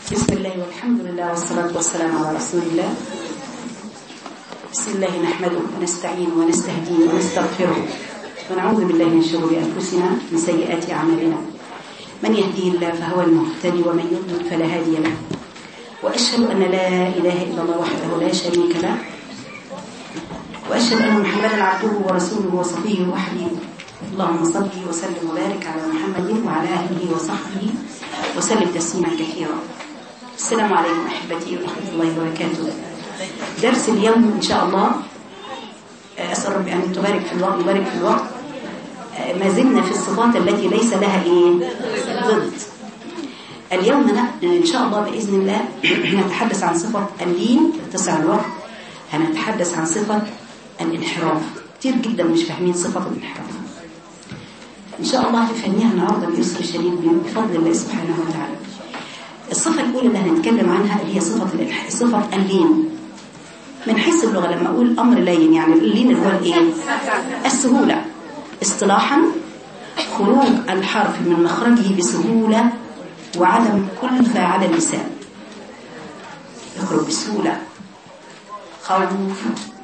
بسم الله والحمد لله والصلاة والسلام على رسول الله بسم الله نحمده ونستعين ونستهديه ونستغفره ونعوذ بالله من شرور أنفسنا من سيئات أعمالنا من يهديه الله فهو المهتدي ومن يضلل فلا هادي له وأشهد أن لا إله إلا الله وحده لا شريك له وأشهد أن محمدا عبده ورسوله وصفيه وحبيبه اللهم صل وسلم وبارك على محمد وعلى آله وصحبه وسلم تسليما كثيرا السلام عليكم أحبتي ورحمة الله وبركاته درس اليوم إن شاء الله أسأل ربي أن تبارك في الوقت يبارك في الوقت ما زلنا في الصفات التي ليس لها إيه ضد اليوم إن شاء الله بإذن الله نتحدث عن صفة اللين اتسع الوقت هنتحدث عن صفة الانحراف كتير جدا مش فاهمين صفة الانحراف إن شاء الله هتفهميها النهاردة بيسر شديد بفضل الله سبحانه وتعالى الصفة الأولى اللي هنتكلم عنها اللي هي صفة الإلح... صفة اللين من حيث اللغة لما أقول أمر لين يعني اللين اللي هو الإيه؟ السهولة اصطلاحا خروج الحرف من مخرجه بسهولة وعدم كلفة على اللسان يخرج بسهولة خوف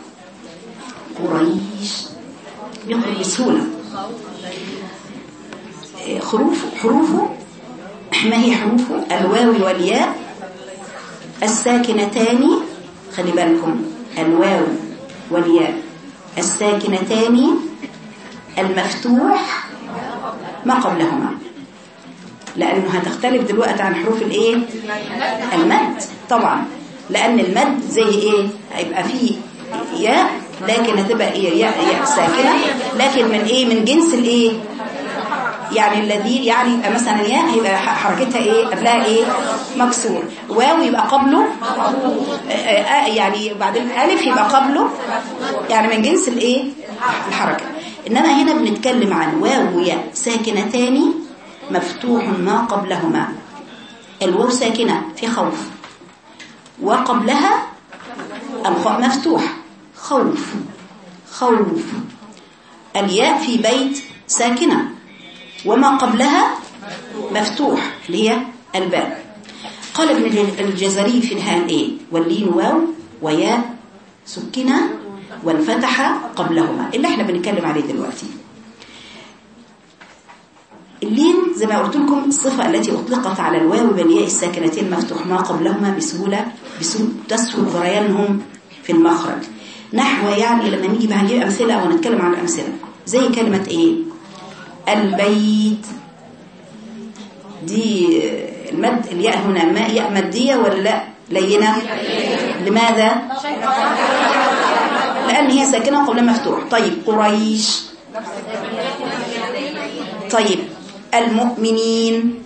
قريش يخرج بسهولة حروف حروفه ما هي حروفه الواو والياء الساكنتان خلي بالكم الواو والياء الساكنتان المفتوح ما قبلهما لأنه هتختلف دلوقتي عن حروف الايه المد طبعا لأن المد زي ايه هيبقى فيه ياء لكن هتبقى ايه ياء ياء ساكنة لكن من ايه من جنس الايه يعني الذي يعني يبقى مثلا ياء هيبقى حركتها ايه قبلها ايه مكسور واو يبقى قبله آآ يعني بعدين الف يبقى قبله يعني من جنس الايه الحركه انما هنا بنتكلم عن واو وياء ساكنتان مفتوح ما قبلهما الواو ساكنه في خوف وقبلها الخاء مفتوح خوف خوف الياء في بيت ساكنه وما قبلها مفتوح اللي هي الباء قال ابن الجزري في نهاية ايه واللين واو وياء سكنة والفتحة قبلهما اللي احنا بنتكلم عليه دلوقتي اللين زي ما قلت لكم الصفة التي أطلقت على الواو والياء الساكنتين المفتوح ما قبلهما بسهولة بسهولة تسهل غريانهم في المخرج نحو يعني لما نيجي بقى نجيب أمثلة ونتكلم عن الأمثلة زي كلمة ايه البيت دي المد الياء هنا ما ياء ماديه ولا لا لينه لماذا لان هي ساكنه قبل مفتوح طيب قريش طيب المؤمنين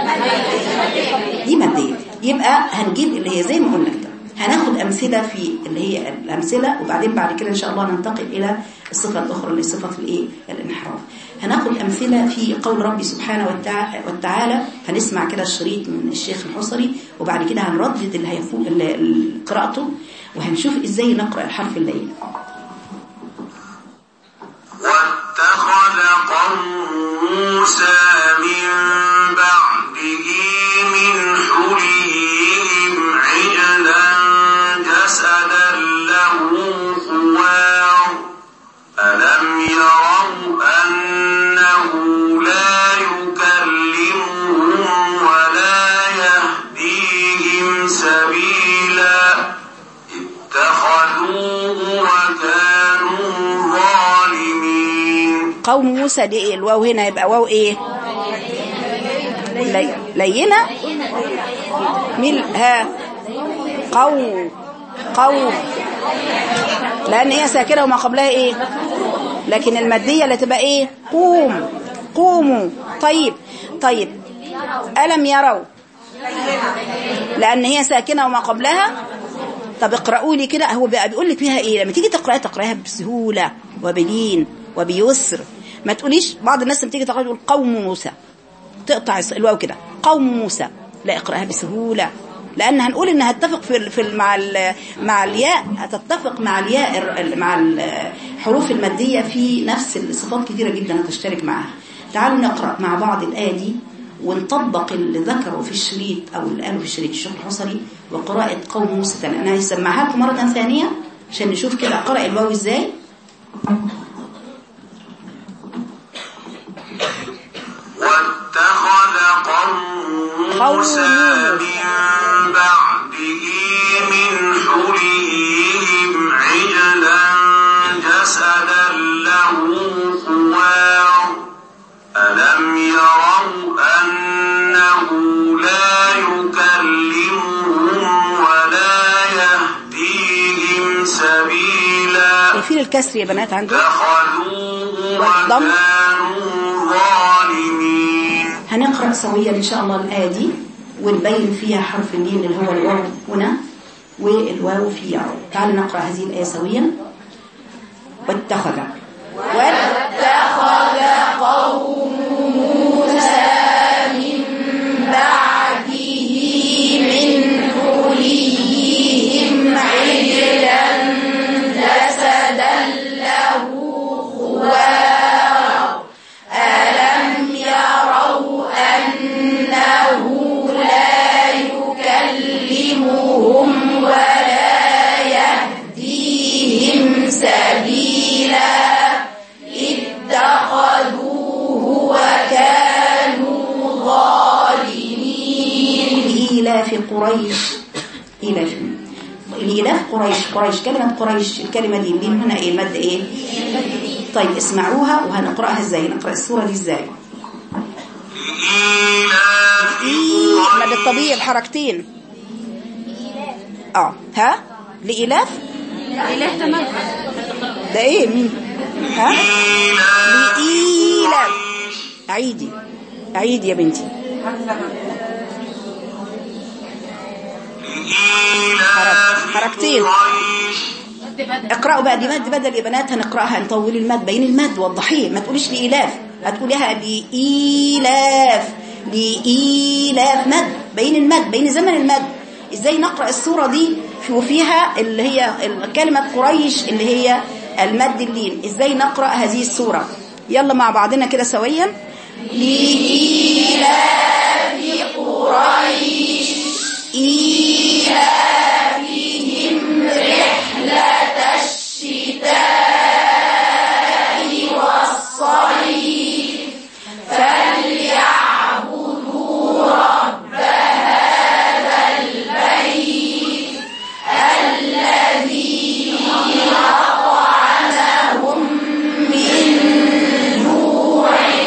دي ماديه يبقى هنجيب اللي هي زي ما قلنا كده هناخد امثله في اللي هي الامثله وبعدين بعد كده ان شاء الله ننتقل الى الصفه الاخرى اللي صفه الايه الانحراف هناخد امثله في قول ربي سبحانه وتعالى هنسمع كده الشريط من الشيخ الحصري وبعد كده هنردد اللي هيقول قراءته وهنشوف ازاي نقرا الحرف الليل واتخذ قوم موسى من بعده من حليهم عجلا جسدا له خوار ألم يروا أنه لا يكلمهم ولا يهديهم سبيلا اتخذوه وكانوا ظالمين قوم موسى دي ايه الواو هنا يبقى واو ايه لي... لينة مين ها قوم قوم لان هي ساكنه وما قبلها ايه لكن الماديه اللي تبقى ايه قوم قوموا طيب طيب الم يروا لان هي ساكنه وما قبلها طب اقرأوا لي كده هو بقى بيقول لك فيها ايه لما تيجي تقراها تقراها بسهوله وبلين وبيسر ما تقوليش بعض الناس لما تيجي تقرا تقول قوم موسى تقطع الواو كده قوم موسى لا اقراها بسهوله لان هنقول انها هتتفق في في مع مع الياء هتتفق مع الياء مع الحروف الماديه في نفس الصفات كثيره جدا هتشترك معاها تعالوا نقرا مع بعض الايه دي ونطبق اللي ذكره في الشريط أو اللي قاله في الشريط الشيخ الحصري وقراءة قوم موسى أنا هسمعها لكم مرة ثانية عشان نشوف كده أقرأ الواو إزاي واتخذ قوم موسى من بعده من حليهم عجلا جسدا له خوار ألم يروا أنه لا يكلمهم ولا يهديهم سبيلا شايفين الكسر يا بنات عنده اتخذوه والضم. وكانوا ظالمين هنقرأ سويا إن شاء الله الآية دي ونبين فيها حرف الميم اللي هو الواو هنا والواو في ياء تعالوا نقرأ هذه الآية سويا واتخذ واتخذ قوم موسى من بعده من حليهم عجلا جسدا له خوار ألم يروا أنه لا يكلمهم ولا يهديهم سبيلا اتخذوه وكانوا ظالمين إيلاف قريش إيلاف الإيلاف قريش قريش كلمة قريش الكلمة دي مين هنا إيه المد إيه طيب اسمعوها وهنقرأها إزاي نقرأ السورة دي إزاي لإيلاف إيه مد قريش الطبيعي الحركتين اه ها لإيلاف ده ايه مين ها لإيلاف لإيلاف قريش عيدي عيدي يا بنتي لإيلاف حركتين. قريش اقرأوا بقى دي مد بدل يا بنات هنقرأها نطول المد بين المد وضحيه ما تقوليش لإيلاف هتقوليها لإيلاف لإيلاف مد بين المد بين زمن المد ازاي نقرأ السورة دي في- وفيها اللي هي ال- كلمة قريش اللي هي المد اللين ازاي نقرأ هذه السورة يلا مع بعضنا كده سويا لإيلاف قريش إيلافهم رحلة الشتاء والصيف فليعبدوا رب هذا البيت الذي أطعمهم من جوع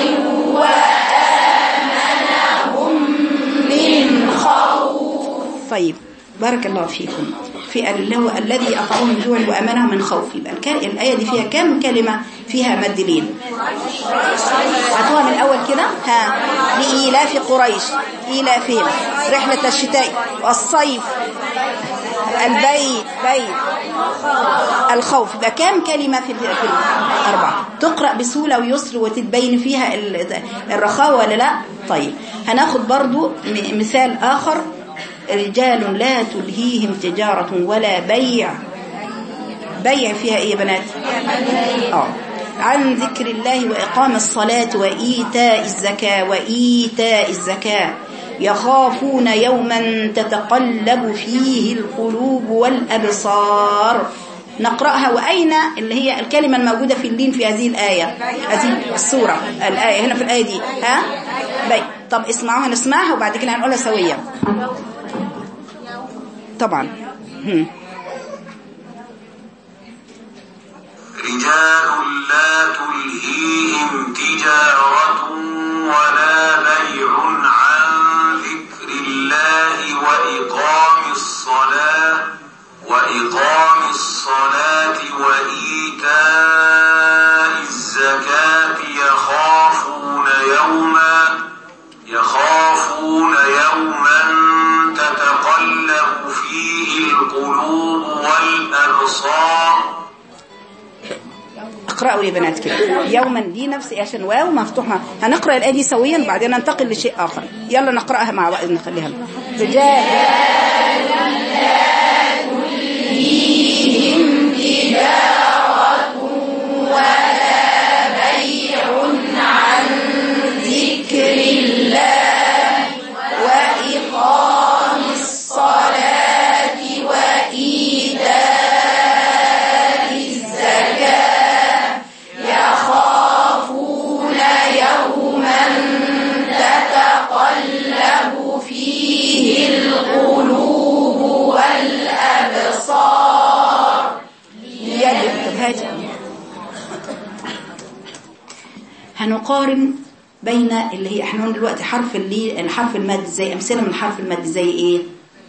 وآمنهم من خوف طيب بارك الله فيكم في اللي هو الذي أطعمهم من جوع وأمنهم من خوف يبقى الك- الآية دي فيها كم كلمة فيها مد لين هاتوها من الأول كده ها لإيلاف قريش إيلافهم رحلة الشتاء والصيف البيت بيت الخوف يبقى كام كلمة في في الأربعة تقرأ بسهولة ويسر وتتبين فيها ال- الرخاوة ولا لا طيب هناخد برضو م- مثال آخر رجال لا تلهيهم تجارة ولا بيع بيع فيها ايه يا بنات اه عن ذكر الله وإقام الصلاة وإيتاء الزكاة وإيتاء الزكاة يخافون يوما تتقلب فيه القلوب والأبصار نقرأها وأين اللي هي الكلمة الموجودة في اللين في هذه الآية هذه السورة الآية هنا في الآية دي ها بي طب اسمعوها نسمعها وبعد كده هنقولها سويا طبعا هم. رجال لا تلهيهم تجارة ولا بيع عن ذكر الله وإقام الصلاة وإقام الصلاة وإيتاء الزكاة يخافون يوما يخافون يوما تتقلب فيه القلوب والأبصار اقرأوا يا بنات كده يوما دي نفس عشان واو مفتوحة هنقرأ الآية دي سويا وبعدين ننتقل لشيء آخر يلا نقرأها مع بعض نخليها رجال ذكر الله نقارن بين اللي هي احنا قلنا دلوقتي حرف اللي الحرف المد زي امثله من حرف المد زي ايه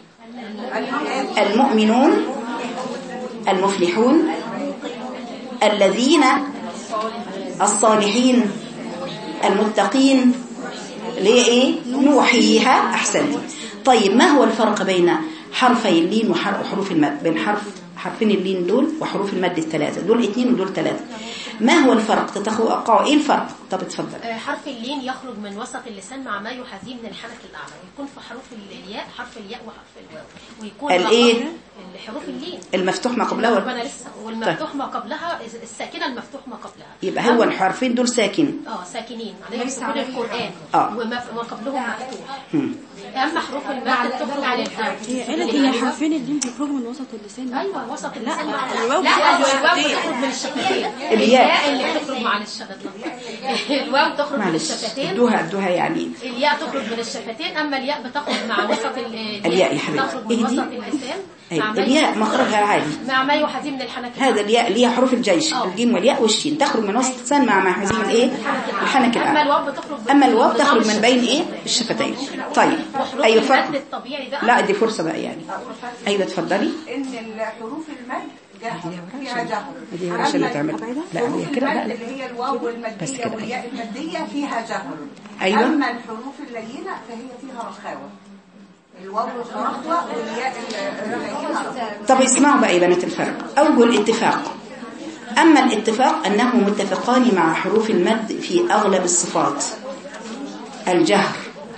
المؤمنون المفلحون الذين الصالحين المتقين اللي هي ايه نوحيها احسنتي طيب ما هو الفرق بين حرفي اللين وحر- وحروف المد بين حرف حرفين اللين دول وحروف المد الثلاثه دول اثنين ودول ثلاثه ما هو الفرق تتوقعوا ايه الفرق طب اتفضل آه، حرف اللين يخرج من وسط اللسان مع ما يحاذيه من الحنك الأعلى يكون في حروف الياء حرف الياء وحرف الواو ويكون الإيه؟ ما قبل- حروف اللين المفتوح ما قبله وال- وانا لسه والمفتوح ما قبلها الساكنه المفتوح ما قبلها يبقى هو الحرفين دول ساكن اه ساكنين عليهم سكون القران آه. وما وما قبلهم مفتوح هم. اما حروف المد بتخرج عن الحرف هي قالت ان الحرفين اللي بيخرجوا من وسط اللسان ايوه وسط اللسان مع الواو لا بتخرج الواو من بتخرج من الشفتين الياء. اللي بتخرج مع الشفتين الواو تخرج من معلش الشفتين ادوها ادوها يعني الياء تخرج من الشفتين اما الياء بتخرج مع وسط ال- الياء يا حبيبتي. تخرج إيه من دي؟ وسط اللسان أيوة. مع ما الياء مخرجها عادي مع ما يحاذيه من الحنك هذا الياء اللي هي حروف الجيش آه. الجيم والياء والشين تخرج من وسط اللسان مع محاذيم الايه الحنك اما الاعلى الواو بتخرج اما الواو بنظام تخرج من بين الشفتين. ايه الشفتين طيب وحروف ايوه المد فرق الطبيعي بقى لا دي فرصه بقى يعني ايوه اتفضلي ان الحروف المد جهر فيها جهر دي ورقة عشان أما تعمل لا حروف هي كده لا المد لا اللي هي الواو بس والمادية كده، والياء المادية فيها جهر أيوة. أما الحروف اللينة فهي فيها رخاوة الواو رخوة والياء اللينة طب اسمعوا بقى يا بنات الفرق أوجه الاتفاق أما الاتفاق أنهم متفقان مع حروف المد في أغلب الصفات الجهر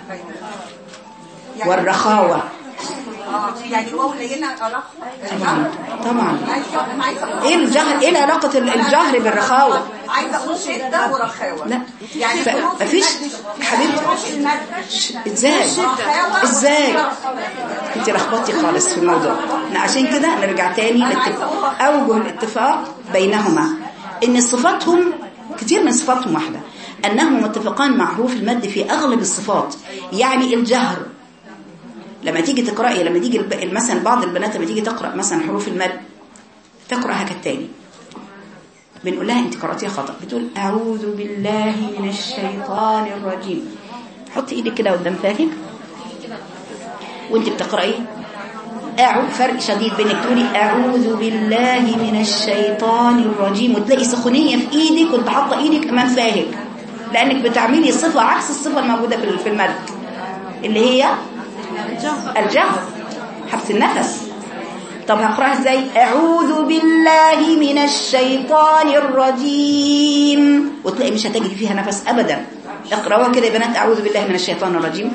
يعني- والرخاوة آه، يعني الواو اللينة رخوة طبعا طبعا عايزة عايزة أقول- ايه الجهر ايه علاقة الجهر بالرخاوة عايزة أقول شدة ورخاوة لا يعني ف- حروف مفيش المد- حبيبتي حروف المد ازاي رخاوة ازاي انت لخبطتي خالص في الموضوع لا، عشان كده نرجع تاني للاتفاق اوجه الاتفاق بينهما ان صفاتهم كتير من صفاتهم واحدة انهم متفقان مع حروف المد في اغلب الصفات يعني الجهر لما تيجي تقرأي لما تيجي الب- مثلا بعض البنات لما تيجي تقرأ مثلا حروف المد تقرأها كالتالي بنقول لها انت قرأتيها خطأ بتقول أعوذ بالله من الشيطان الرجيم حطي ايدك كده قدام فاكك وانت بتقرأي أعوذ فرق شديد بينك تقولي أعوذ بالله من الشيطان الرجيم وتلاقي سخونية في ايدك وانت حاطة ايدك أمام فاهك لأنك بتعملي صفة عكس الصفة الموجودة في في المد اللي هي الجهر حبس النفس طب هقراها ازاي اعوذ بالله من الشيطان الرجيم وتلاقي مش هتجري فيها نفس ابدا اقراوها كده يا بنات اعوذ بالله من الشيطان الرجيم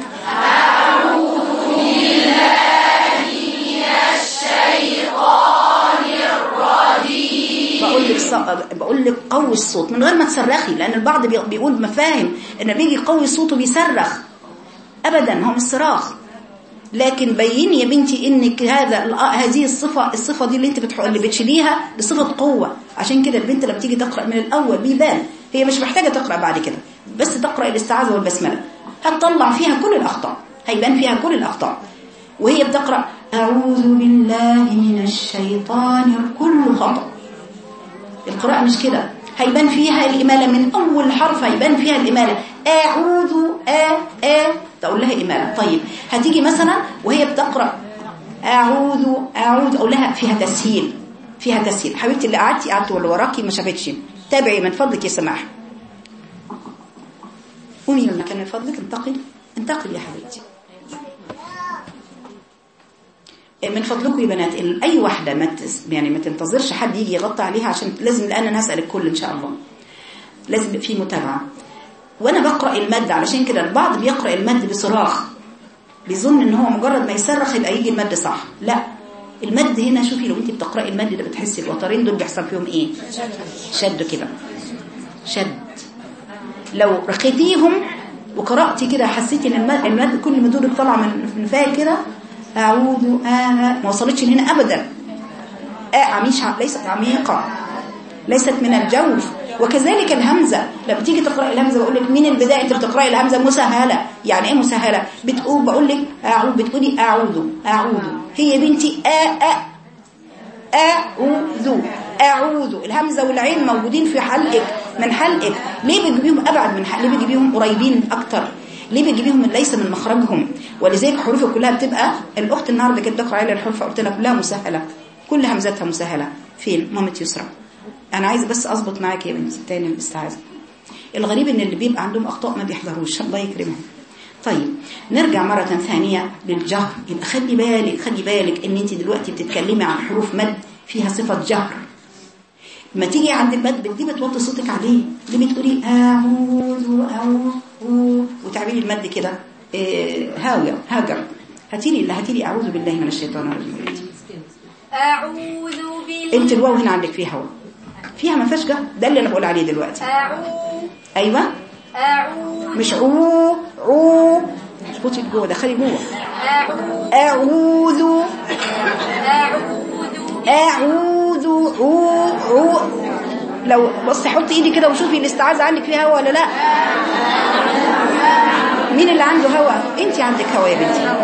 بقول لك ص... بقول لك قوي الصوت من غير ما تصرخي لان البعض بي- بيقول مفاهم ان بيجي يقوي صوته بيصرخ ابدا هو مش صراخ لكن بيني يا بنتي انك هذا ال- هذه الصفه الصفه دي اللي انت بتح... اللي بتشيليها دي صفه قوه عشان كده البنت لما تيجي تقرا من الاول بيبان هي مش محتاجه تقرا بعد كده بس تقرا الاستعاذه والبسمله هتطلع فيها كل الاخطاء هيبان فيها كل الاخطاء وهي بتقرا اعوذ بالله من الشيطان كل خطأ القراءة مش كده هيبان فيها الإمالة من أول حرف هيبان فيها الإمالة أعوذ آ آ تقول لها إمالة طيب هتيجي مثلا وهي بتقرأ أعوذ أعوذ أقول لها فيها تسهيل فيها تسهيل حبيبتي اللي قعدتي قعدت واللي وراكي ما شافتش تابعي من فضلك يا سماح قومي من مكان من فضلك انتقل انتقل يا حبيبتي من فضلكم يا بنات ال- اي واحده ما تس يعني ما تنتظرش حد يجي يغطي عليها عشان لازم لان انا هسال الكل ان شاء الله لازم يبقى في متابعه وانا بقرا المد علشان كده البعض بيقرا المد بصراخ بيظن ان هو مجرد ما يصرخ يبقى يجي المد صح لا المد هنا شوفي لو انت بتقراي المد ده بتحسي الوترين دول بيحصل فيهم ايه شد كده شد لو رخيتيهم وقرأتي كده حسيتي ان المد, المد كل ما دورك طالعه من من فاك كده اعوذ انا ما وصلتش لهنا ابدا آه عميش ليست عميقه ليست من الجوف وكذلك الهمزه لما تيجي تقراي الهمزه بقول لك من البدايه انت بتقراي الهمزه مسهله يعني ايه مسهله بتقول بقول لك اعوذ بتقولي اعوذ اعوذ هي بنتي آ آ أعوذ اعوذ الهمزه والعين موجودين في حلقك من حلقك ليه بتجيبيهم ابعد من حلق ليه بتجيبيهم قريبين اكتر ليه بتجيبيهم من ليس من مخرجهم ولذلك حروفك كلها بتبقى الاخت النهارده كانت بتقرا عليها الحروف قلت لها كلها مسهله كل همزاتها مسهله فين مامة يسرا انا عايزه بس اظبط معاك يا بنتي تاني الاستعاذه الغريب ان اللي بيبقى عندهم اخطاء ما بيحضروش الله يكرمهم طيب نرجع مرة ثانية للجهر يبقى خلي بالك خلي بالك ان انت دلوقتي بتتكلمي عن حروف مد فيها صفة جهر ما تيجي عند المد بتجيبي توطي صوتك عليه ليه بتقولي اعوذ اعوذ وتعملي المد كده إيه، هاوية هاجر هاتيلي اللي هاتيلي اعوذ بالله من الشيطان الرجيم أعوذ بالله انت الواو هنا عندك فيها هوا فيها ما فيهاش جهر ده اللي انا بقول عليه دلوقتي أعوذ ايوه أعوذ مش عو عو اسكتي جوه دخلي جوه أعوذ اعوذ أعوذ اعوذ عو عو لو بصي حطي ايدي كده وشوفي الاستعاذة عندك فيها هوا ولا لا مين اللي عنده هوا انت عندك هوا يا بنتي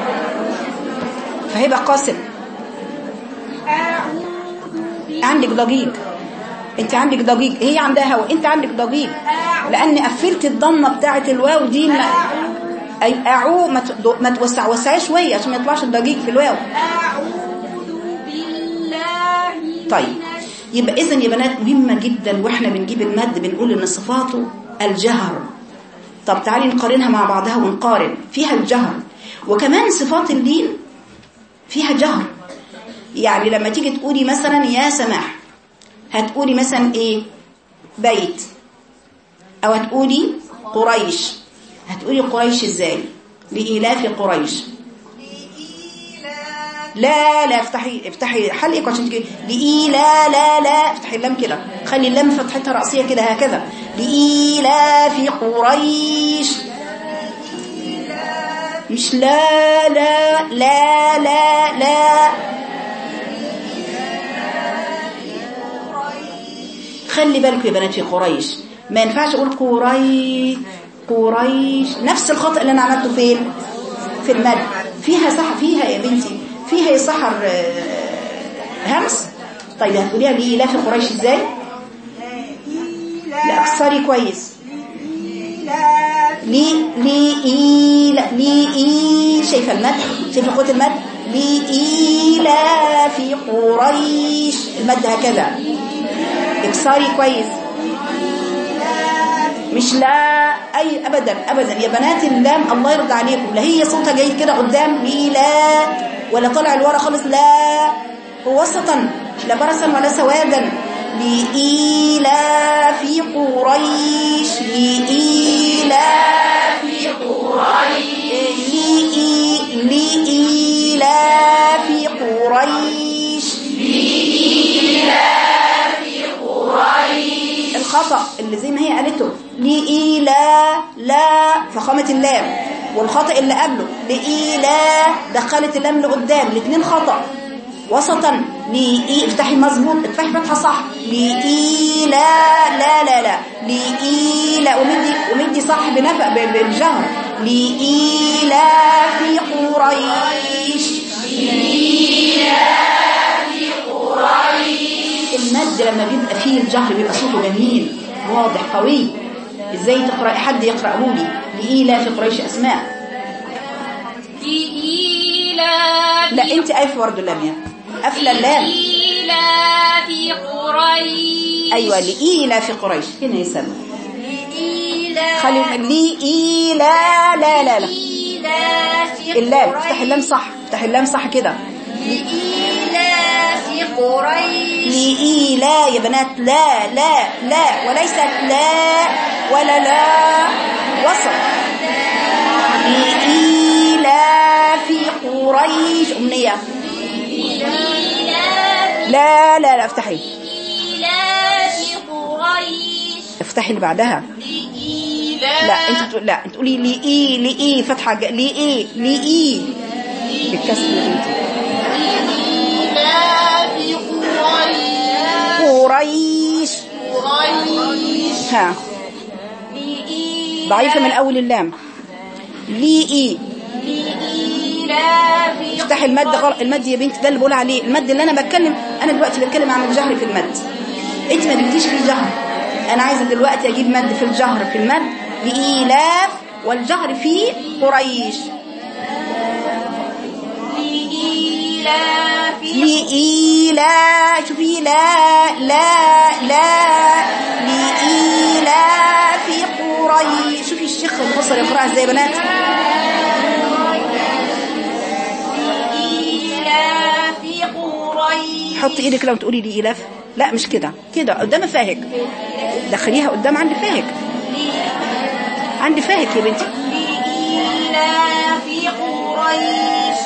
فهيبقى قاسم عندك ضجيج انت عندك ضجيج هي عندها هوا انت عندك ضجيج لان قفلت الضمه بتاعه الواو دي ما اي اعو ما ت- ما توسع وسعها شويه عشان ما يطلعش الضجيج في الواو طيب يبقى اذا يا بنات مهمه جدا واحنا بنجيب المد بنقول ان صفاته الجهر طب تعالي نقارنها مع بعضها ونقارن فيها الجهر وكمان صفات اللين فيها جهر يعني لما تيجي تقولي مثلا يا سماح هتقولي مثلا ايه بيت او هتقولي قريش هتقولي قريش ازاي لإيلاف قريش لا لا افتحي افتحي حلقك عشان تجي لإي لا لا لا افتحي اللام كده خلي اللام فتحتها رأسية كده هكذا لإيلاف قريش مش لا لا لا لا لا خلي بالكم يا بنات في قريش ما ينفعش اقول قريش قريش نفس الخطأ اللي انا عملته فين في المد فيها صح فيها يا بنتي فيها يا سحر آه، همس طيب هتقوليها ليه لا في قريش ازاي لا اكسري كويس لي لي إي لا لي إي شايفة المد شايفة قوة المد لي إي لا في قريش المد هكذا اكسري كويس مش لا اي ابدا ابدا يا بنات اللام الله يرضى عليكم لا هي صوتها جاي كده قدام لي لا ولا طالع لورا خالص لا هو وسطا لا برسا ولا سوادا لإيلا في قريش لإيلا في قريش لإي لإيلا في قريش الخطأ اللي زي ما هي قالته لإيلا لا فخامة اللام والخطأ اللي قبله لإيلا دخلت اللام لقدام الاثنين خطأ وسطا لإي افتحي مظبوط افتحي فتحة صح لإيلا لا لا لا لإيلا ومدي ومدي صح بنفق ب- بالجهر لإيلا في قريش المد لما بيبقى فيه الجهر بيبقى صوته جميل واضح قوي ازاي تقرأ حد يقرأه لي لإيلا في قريش أسماء لإيلاف لا انت ألف ورد اللام قافله اللام لإيلاف قريش ايوه لإيلا في قريش هنا يسمى لإيلاف خلي لإيلا لا لا لا لإيلاف اللام افتح قريش اللام صح افتح اللام صح كده لإيلاف قريش لإيلا يا بنات لا لا لا وليست لا ولا لا وسط لإيلا في قريش أمنية لا لا لا افتحي لإيلاف قريش افتحي اللي بعدها لا انت بتقول لا انت تقولي لي اي لي اي فتحه ج- لي اي لي اي بالكسر انت لإيلاف قريش قريش قريش ها ضعيفه من اول اللام لي اي لإيلاف افتحي بفتح المد غلط المد يا بنتي ده اللي بقول عليه المد اللي انا بتكلم انا دلوقتي بتكلم عن الجهر في المد انت ما جبتيش في الجهر انا عايزه دلوقتي اجيب مد في الجهر في المد لإيلاف والجهر في قريش لإيلاف لإيلاف شوفي لا لا لا لإيلاف قريش شوفي الشيخ المفسر يقرأها ازاي يا بنات لإيلاف قريش حطي ايدك كده وتقولي لي إيلاف لا مش كده كده قدام فاهك دخليها قدام عند فاهك عند فاهك يا بنتي لإيلاف قريش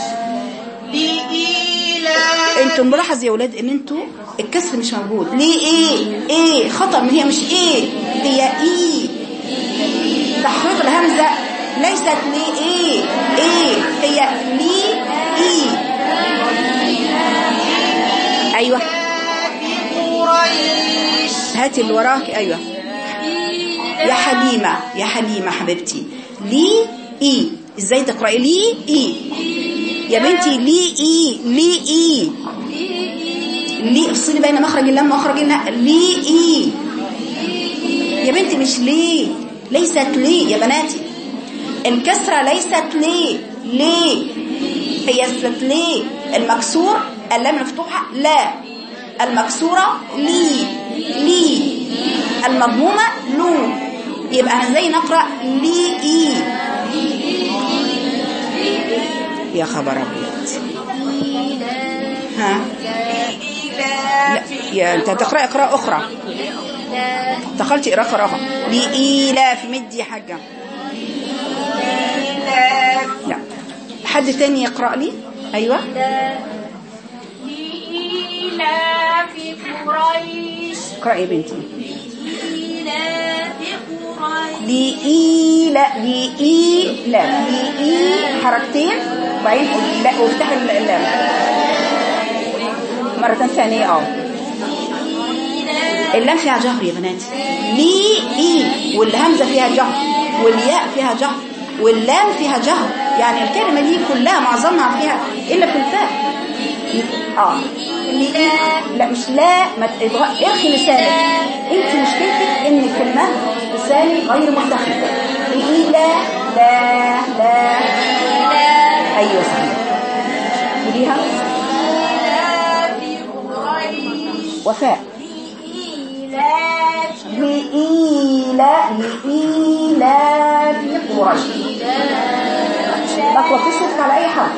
لإيلاف انتوا ملاحظ يا ولاد ان انتوا الكسر مش موجود ليه ايه ايه خطأ من هي مش ايه هي ايه تحريك الهمزة ليست ليه ايه ايه هي لي ايه ايوه قريش هاتي اللي وراك ايوه يا حليمة يا حليمة حبيبتي لي اي ازاي تقرأي لي اي يا بنتي لي اي لي اي لي افصلي بين مخرج اللام ومخرج الناء لي اي يا بنتي مش ليه ليست ليه يا بناتي الكسرة ليست ليه ليه هي ليست ليه المكسور اللام المفتوحة لا المكسورة لي لي المضمومة لو يبقى أنا ازاي نقرأ لي إي يا خبر أبيض ها لا يا أنت تقرأ قراءة أخرى دخلتي قراءة قراءة أخرى لإيلاف مدي يا حاجة لا حد تاني يقرأ لي أيوة لإيلاف قريش اقرأي يا بنتي لإيلاف قريش لإيلا لإيلا لإي حركتين وبعدين لا وافتح اللام مرة ثانية اه اللام فيها جهر يا بناتي لي اي والهمزة فيها جهر والياء فيها جهر واللام فيها جهر يعني الكلمة دي كلها معظمها فيها إلا في الفاء اه لي لا مش لا ما تضغ- ارخي لسانك انت مشكلتك ان الكلمة لساني غير متخذ لي لا لا لا ايوه صحيح قوليها وفاء لإيلا لإيلا في قريش ما توطيش صوتك على أي حرف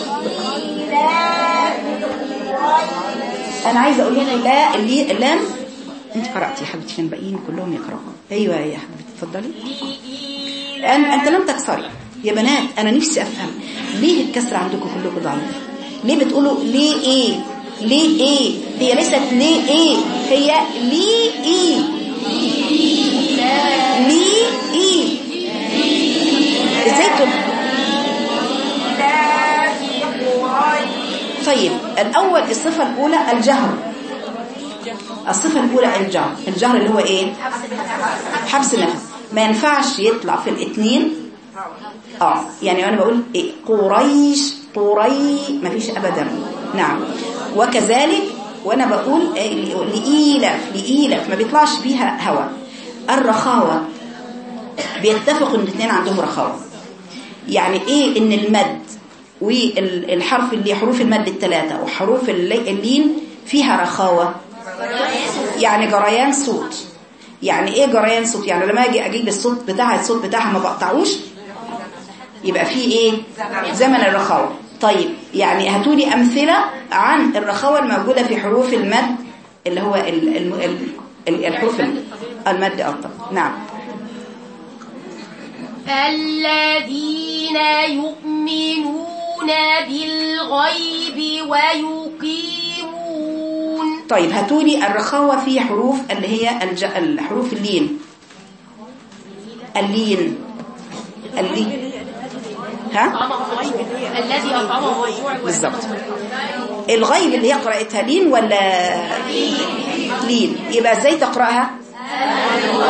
أنا عايزة أقول لك لا اللي اللام أنت قرأتي يا حبيبتي عشان الباقيين كلهم يقرأوا أيوة يا حبيبتي اتفضلي أن أنت لم تكسري يا بنات أنا نفسي أفهم ليه الكسر عندكم كلكم ضعيف ليه بتقولوا ليه إيه ليه إيه هي ليست ليه إيه هي ليه إيه ليه إيه إزاي تقول طيب الأول الصفة الأولى الجهر الصفة الأولى الجهر الجهر اللي هو إيه حبس النفس ما ينفعش يطلع في الاثنين اه يعني انا بقول إيه قريش قري ما فيش ابدا نعم وكذلك وانا بقول إيه لإيلف لإيلف ما بيطلعش فيها هوا الرخاوة بيتفقوا ان الاثنين عندهم رخاوة يعني ايه ان المد والحرف اللي حروف المد الثلاثة وحروف اللي- اللين فيها رخاوة يعني جريان صوت يعني ايه جريان صوت يعني لما اجي اجيب الصوت بتاعها الصوت بتاعها ما بقطعوش يبقى فيه ايه زمن الرخاوة طيب يعني هاتولي امثلة عن الرخاوة الموجودة في حروف المد اللي هو ال- الم- ال- ال- الحروف ال- المد أفضل نعم الذين يؤمنون بالغيب ويقيمون طيب هاتولي الرخاوة في حروف اللي هي الج... الحروف اللين اللين اللين ها الذي أطعمه الجوع بالظبط الغيب اللي هي قراءتها لين ولا لين يبقى ازاي تقراها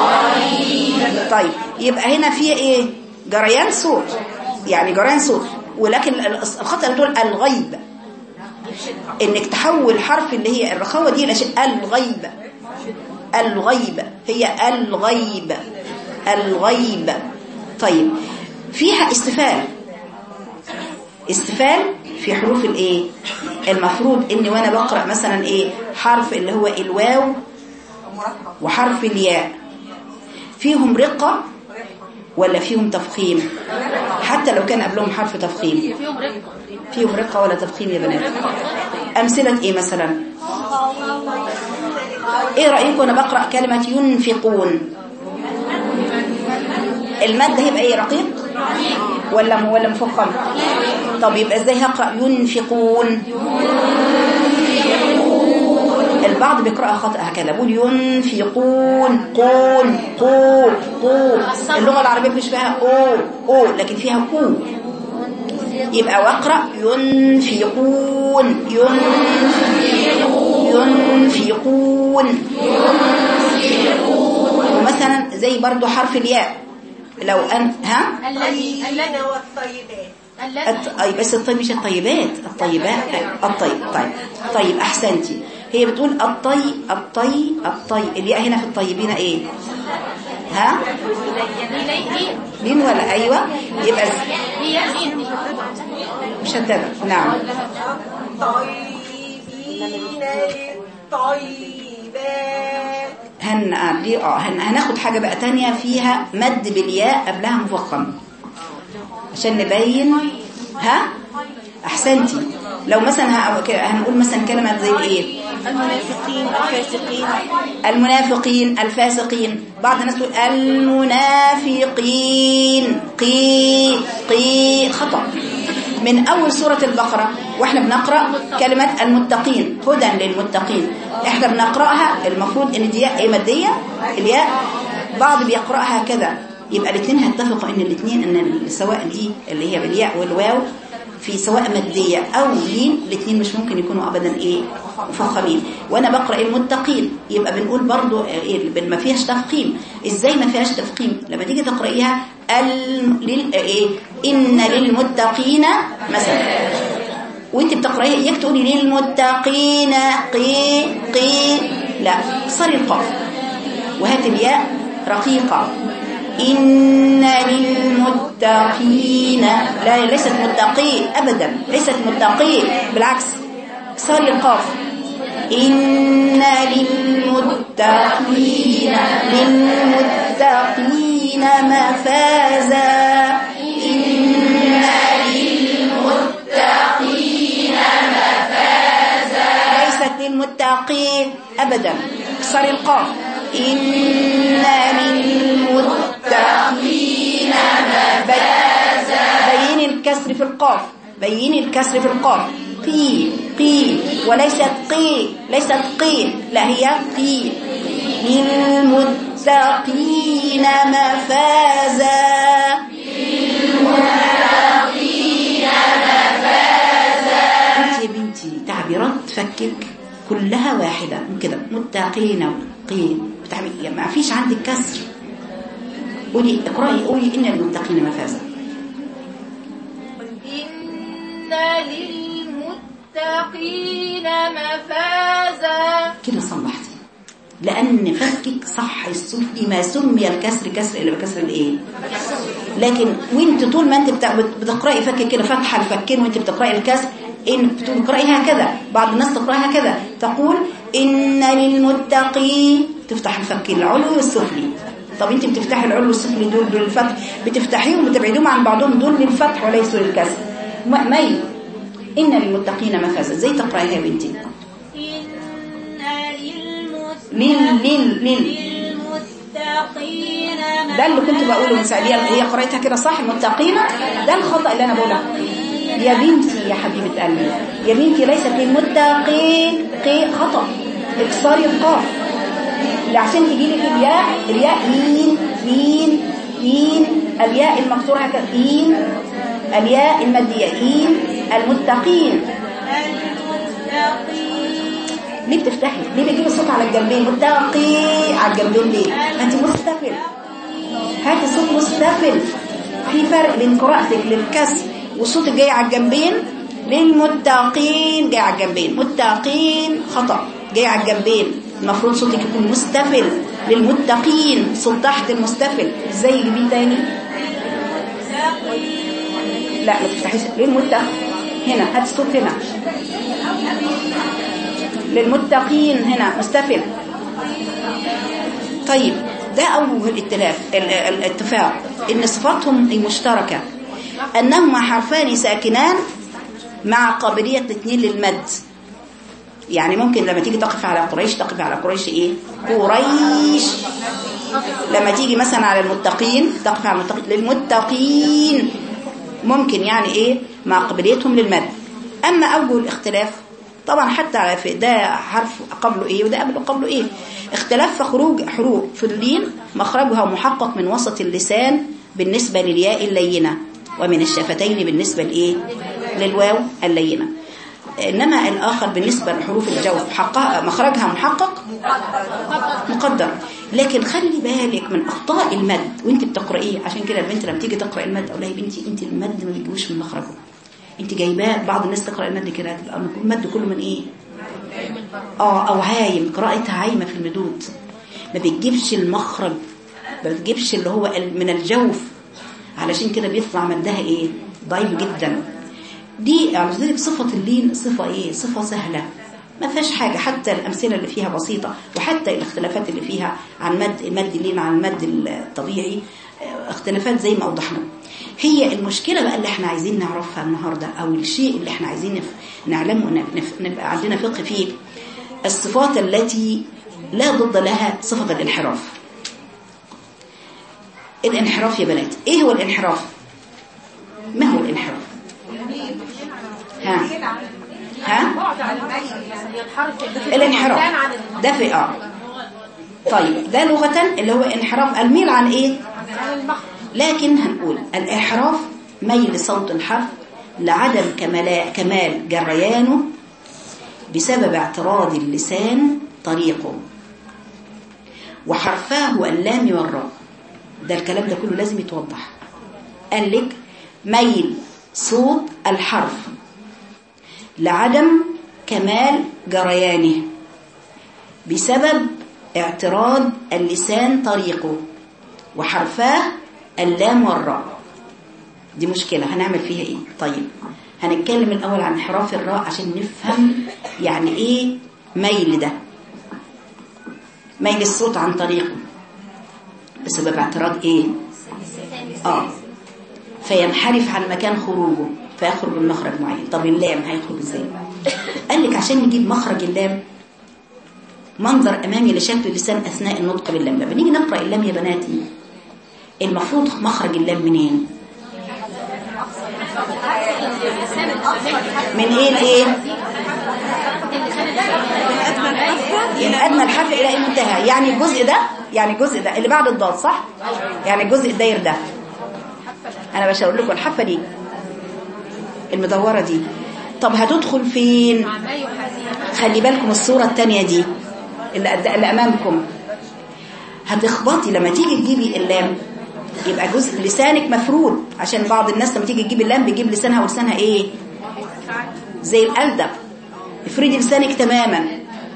طيب يبقى هنا في ايه جريان صوت يعني جريان صوت ولكن الخطأ اللي تقول الغيب انك تحول حرف اللي هي الرخاوة دي لشيء الغيب الغيب هي الغيب الغيب طيب فيها استفال استفال في حروف الايه المفروض اني وانا بقرأ مثلا ايه حرف اللي هو الواو وحرف الياء فيهم رقة ولا فيهم تفخيم حتى لو كان قبلهم حرف تفخيم فيهم رقة فيهم رقة ولا تفخيم يا بنات أمثلة إيه مثلا إيه رأيكم أنا بقرأ كلمة ينفقون المادة هيبقى إيه رقيق ولا ولا مفخم طب يبقى إزاي هقرأ ينفقون البعض بيقرأها خطأ هكذا بيقول ينفقون قون قو قو اللغة العربية مش فيها أو أو لكن فيها كو يبقى واقرأ ينفقون ينفقون ينفقون ومثلا زي برضو حرف الياء لو أن ها الذي الذي والطيبات الذي الط- أي بس الطيب مش الطيبات الطيبات الطيب طيب طيب أحسنتي هي بتقول الطي الطي الطي الياء هنا في الطيبين ايه ها إليه لين ولا ايوه يبقى ز- هي مين مشدده نعم طيبين طيبات هن آه، دي اه هن هناخد حاجه بقى تانية فيها مد بالياء قبلها مفخم عشان نبين ها احسنتي لو مثلا ه- ك- هنقول مثلا كلمه زي ايه المنافقين الفاسقين المنافقين الفاسقين بعض الناس تقول المنافقين قي قي خطأ من أول سورة البقرة وإحنا بنقرأ كلمة المتقين هدى للمتقين إحنا بنقرأها المفروض إن دي ياء إيه مادية الياء بعض بيقرأها كذا يبقى الاثنين هيتفقوا إن الاثنين إن سواء دي اللي هي بالياء والواو في سواء مادية أو لين الاثنين مش ممكن يكونوا أبدا إيه مفخمين وأنا بقرأ المتقين يبقى بنقول برضو إيه بال- ما فيهاش تفخيم إزاي ما فيهاش تفخيم لما تيجي تقرأيها ال... لل... إيه إن للمتقين مثلا وانت بتقرأيها إياك تقولي للمتقين قي قي لا صار القاف وهات الياء رقيقة إن للمتقين لا ليست متقي أبدا ليست متقي بالعكس صار القاف إن للمتقين للمتقين مفازا إن للمتقين مفازا ليست للمتقين أبدا صار القاف إن للمتقين مفازا بين الكسر في القاف بين الكسر في القاف قي قي وليست قي ليست قي لا هي قي للمتقين مفازا انت يا بنتي تعبيرات فكك كلها واحدة كده متقين قي بتعمل يعني ما فيش عندك كسر قولي اقرأي قولي إن المتقين مفازا إن للمتقين مفازا كده صلحتي لأن فكك صح السفلي ما سمي الكسر كسر إلا بكسر الإيه لكن وانت طول ما انت بتاع- بت- بتقرأي فك كده فتحة الفكين وانت بتقرأي الكسر إن بتقرأي هكذا بعض الناس تقرأي هكذا تقول إن للمتقين تفتح الفكين العلوي والسفلي طب انت بتفتحي العلوي والسفلي دول دول الفتح بتفتحيهم وتبعدوهم عن بعضهم دول للفتح وليسوا للكسر م- ميل إن للمتقين مفازا ازاي تقرأيها يا بنتي إن لل لل لل للمتقين ده اللي كنت بقوله من ساعة هي هي قرأتها كده صح المتقين ده الخطأ اللي أنا بقوله يا بنتي يا حبيبة قلبي يا بنتي ليست للمتقين قي خطأ اكسري القاف اللي عشان تجي لك الياء الياء مين مين مين الياء المكسورة هكذا مين الياء المادية مين المتقين ليه بتفتحي ليه بتجيب الصوت على الجنبين متقي على الجنبين ليه ما انت مستقل هات الصوت مستقل في فرق بين قراءتك للكسر والصوت الجاي على الجنبين للمتقين جاي على الجنبين متقين خطأ جاي على الجنبين المفروض صوتك يكون مستفل للمتقين صوت تحت المستفل ازاي يجيبيه تاني لا ما تفتحيش للمتقين هنا هات الصوت هنا للمتقين هنا مستفل طيب ده أول الاتلاف ال- ال- الاتفاق إن صفاتهم المشتركة أنهما حرفان ساكنان مع قابلية الاثنين للمد يعني ممكن لما تيجي تقف على قريش تقف على قريش ايه قريش لما تيجي مثلا على المتقين تقف على المتقين للمتقين ممكن يعني ايه مع قابليتهم للمد اما اوجه الاختلاف طبعا حتى على في ده حرف قبله ايه وده قبله قبله ايه اختلاف في خروج حروف في اللين مخرجها محقق من وسط اللسان بالنسبة للياء اللينة ومن الشفتين بالنسبة لايه للواو اللينة انما الاخر بالنسبة لحروف الجوف حقها مخرجها محقق مقدر لكن خلي بالك من اخطاء المد وانت بتقرايه عشان كده البنت لما تيجي تقرا المد اقول لها يا بنتي انت المد ما بيجيبوش من مخرجه انت جايباه بعض الناس تقرا المد كده تبقى المد كله من ايه اه او هايم قراءتها عايمه في المدود ما بتجيبش المخرج ما بتجيبش اللي هو ال- من الجوف علشان كده بيطلع مدها ايه ضعيف جدا دي على ذلك صفة اللين صفة ايه صفة سهلة ما فيهاش حاجة حتى الأمثلة اللي فيها بسيطة وحتى الاختلافات اللي فيها عن مد المد اللين عن المد الطبيعي اه، اختلافات زي ما أوضحنا هي المشكلة بقى اللي احنا عايزين نعرفها النهاردة أو الشيء اللي احنا عايزين نف- نعلمه ونف- نف- نبقى عندنا فقه فيه الصفات التي لا ضد لها صفة الانحراف الانحراف يا بنات ايه هو الانحراف ما هو الانحراف ها ها ينحرف الانحراف عن ده في اه طيب ده لغة اللي هو انحراف الميل عن ايه عن المخرج لكن هنقول الانحراف ميل صوت الحرف لعدم كمال كمال جريانه بسبب اعتراض اللسان طريقه وحرفاه اللام والراء ده الكلام ده كله لازم يتوضح قال لك ميل صوت الحرف لعدم كمال جريانه بسبب اعتراض اللسان طريقه وحرفاه اللام والراء دي مشكلة هنعمل فيها ايه طيب هنتكلم الأول عن انحراف الراء عشان نفهم يعني ايه ميل ده ميل الصوت عن طريقه بسبب اعتراض ايه اه فينحرف عن مكان خروجه فيخرج من مخرج معين طب اللام هيخرج ازاي قال لك عشان نجيب مخرج اللام منظر امامي لشكل اللسان اثناء النطق باللام لما نيجي نقرا اللام يا بناتي المفروض مخرج اللام منين من ايه لايه من ادنى الحرف الى المنتهى يعني الجزء ده يعني الجزء ده اللي بعد الضاد صح يعني الجزء الداير ده انا بشاور لكم الحافه دي المدوره دي طب هتدخل فين ما يحاذيه خلي بالكم الصورة التانية دي اللي, قد- اللي أمامكم هتخبطي لما تيجي تجيبي اللام يبقى جزء لسانك مفرود عشان بعض الناس لما تيجي تجيب اللام بيجيب لسانها ولسانها ايه زي الألدب افردي لسانك تماما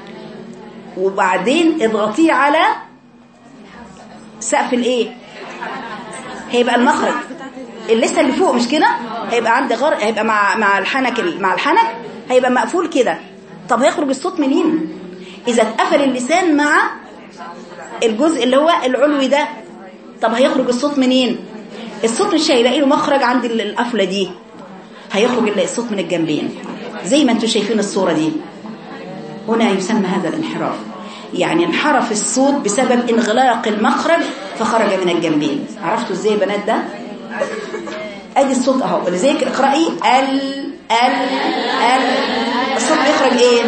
وبعدين اضغطيه على سقف الايه هيبقى المخرج اللسه اللي فوق مش كده هيبقى عند غر هيبقى مع مع الحنك ال- مع الحنك هيبقى مقفول كده طب هيخرج الصوت منين اذا اتقفل اللسان مع الجزء اللي هو العلوي ده طب هيخرج الصوت منين الصوت مش هيلاقي له مخرج عند ال- القفله دي هيخرج ال- الصوت من الجنبين زي ما انتم شايفين الصوره دي هنا يسمى هذا الانحراف يعني انحرف الصوت بسبب انغلاق المخرج فخرج من الجنبين عرفتوا ازاي يا بنات ده ادي الصوت اهو لذلك اقراي ال ال ال الصوت بيخرج ايه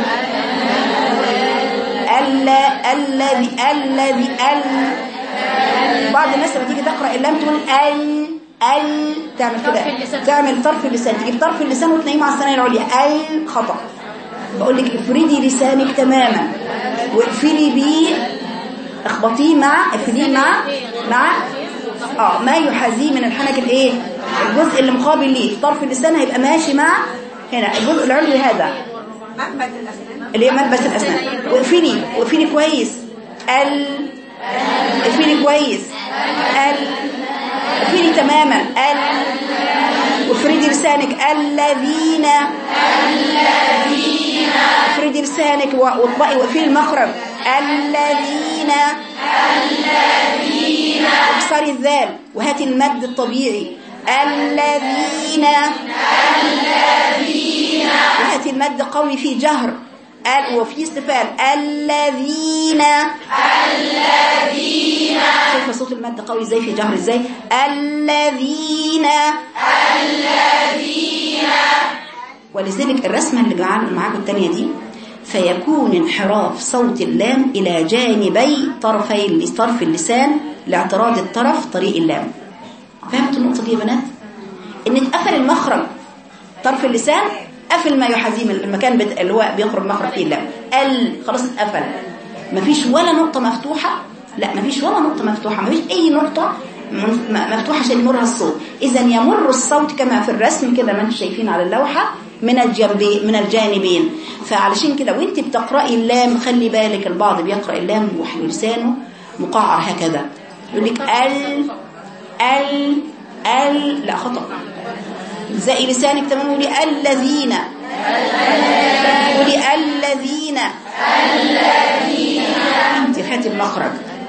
ال الذي الذي ال بعض الناس لما تيجي تقرا اللام تقول ال ال تعمل طرف كده اللسان. تعمل طرف اللسان تجيب طرف اللسان وتنيمه مع الثانيه العليا ال خطا بقول لك افردي لسانك تماما واقفلي بيه اخبطيه مع اقفليه مع مع اه ما يحاذيه من الحنك الايه الجزء اللي مقابل ليه طرف اللسان هيبقى ماشي مع هنا الجزء العلوي هذا منبت الاسنان اللي هي ملبس الاسنان وقفيني وقفيني كويس ال قفيني كويس ال قفيني تماما ال وافردي لسانك الذين الذين افردي لسانك و- واطبقي وقفي المخرج الذين الذين اكسري الذال وهاتي المد الطبيعي الذين وهاتي المد قوي في جهر ال- وفي استفال الذين الذين شايفه صوت المد قوي ازاي في جهر ازاي الذين الذين ولذلك الرسمه اللي جعل معاكم الثانيه دي فيكون انحراف صوت اللام الى جانبي طرفي طرف اللسان لاعتراض الطرف طريق اللام فهمتوا النقطه دي يا بنات ان اتقفل المخرج طرف اللسان قفل ما يحاذيه من المكان بت... اللي هو بيخرج مخرج فيه اللام ال خلاص اتقفل مفيش ولا نقطة مفتوحة لا مفيش ولا نقطة مفتوحة مفيش أي نقطة من- م- مفتوحة عشان يمرها الصوت إذا يمر الصوت كما في الرسم كده ما انتم شايفين على اللوحة من الجنبين من الجانبين فعلشان كده وانت بتقرأي اللام خلي بالك البعض بيقرأ اللام ولسانه مقعر هكذا يقول لك ال ال ال لا خطأ زي لسانك تمام قولي الذين قولي الذين انت هاتي المخرج